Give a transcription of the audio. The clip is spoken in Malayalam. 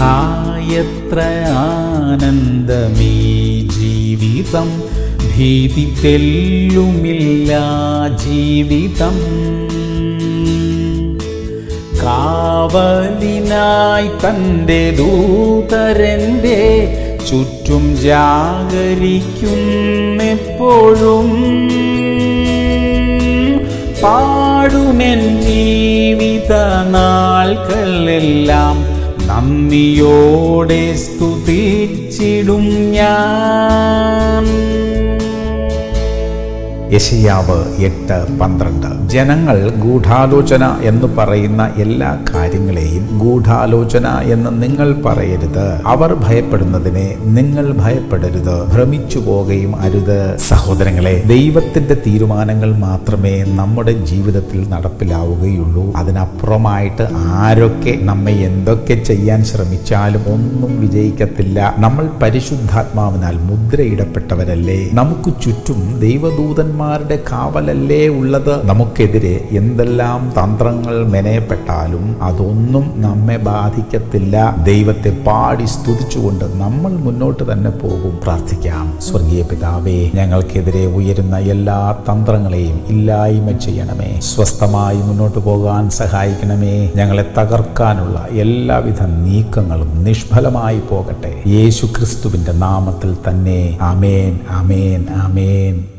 ഹായത്ര ആനന്ദമീ ജീവിതം ഭീതി തെല്ലുമില്ല ജീവിതം കാവലിനായി തൻ്റെ ദൂതരൻ്റെ ചുറ്റും ജാഗരിക്കുന്നെപ്പോഴും പാടുമെൻ ജീവിത നാൾകളെല്ലാം നന്ദിയോടെ സ്തുതിച്ചിടും ഞാൻ യശയാവ് എട്ട് പന്ത്രണ്ട് ജനങ്ങൾ ഗൂഢാലോചന എന്ന് പറയുന്ന എല്ലാ കാര്യങ്ങളെയും ഗൂഢാലോചന എന്ന് നിങ്ങൾ പറയരുത് അവർ ഭയപ്പെടുന്നതിനെ നിങ്ങൾ ഭയപ്പെടരുത് ഭ്രമിച്ചു പോകുകയും അരുത് സഹോദരങ്ങളെ ദൈവത്തിന്റെ തീരുമാനങ്ങൾ മാത്രമേ നമ്മുടെ ജീവിതത്തിൽ നടപ്പിലാവുകയുള്ളൂ അതിനപ്പുറമായിട്ട് ആരൊക്കെ നമ്മെ എന്തൊക്കെ ചെയ്യാൻ ശ്രമിച്ചാലും ഒന്നും വിജയിക്കത്തില്ല നമ്മൾ പരിശുദ്ധാത്മാവിനാൽ മുദ്രയിടപ്പെട്ടവരല്ലേ നമുക്ക് ചുറ്റും ദൈവദൂതന്മാരുടെ കാവലല്ലേ ഉള്ളത് നമുക്കെതിരെ എന്തെല്ലാം തന്ത്രങ്ങൾ മെനയപ്പെട്ടാലും അതൊന്നും നമ്മെ ബാധിക്കത്തില്ല ദൈവത്തെ പാടി സ്തുതിച്ചുകൊണ്ട് നമ്മൾ മുന്നോട്ട് തന്നെ പോകും പ്രാർത്ഥിക്കാം സ്വർഗീയ പിതാവേ ഞങ്ങൾക്കെതിരെ ഉയരുന്ന എല്ലാ തന്ത്രങ്ങളെയും ഇല്ലായ്മ ചെയ്യണമേ സ്വസ്ഥമായി മുന്നോട്ട് പോകാൻ സഹായിക്കണമേ ഞങ്ങളെ തകർക്കാനുള്ള എല്ലാവിധ നീക്കങ്ങളും നിഷ്ഫലമായി പോകട്ടെ യേശു ക്രിസ്തുവിന്റെ നാമത്തിൽ തന്നെ അമേൻ അമേൻ അമേൻ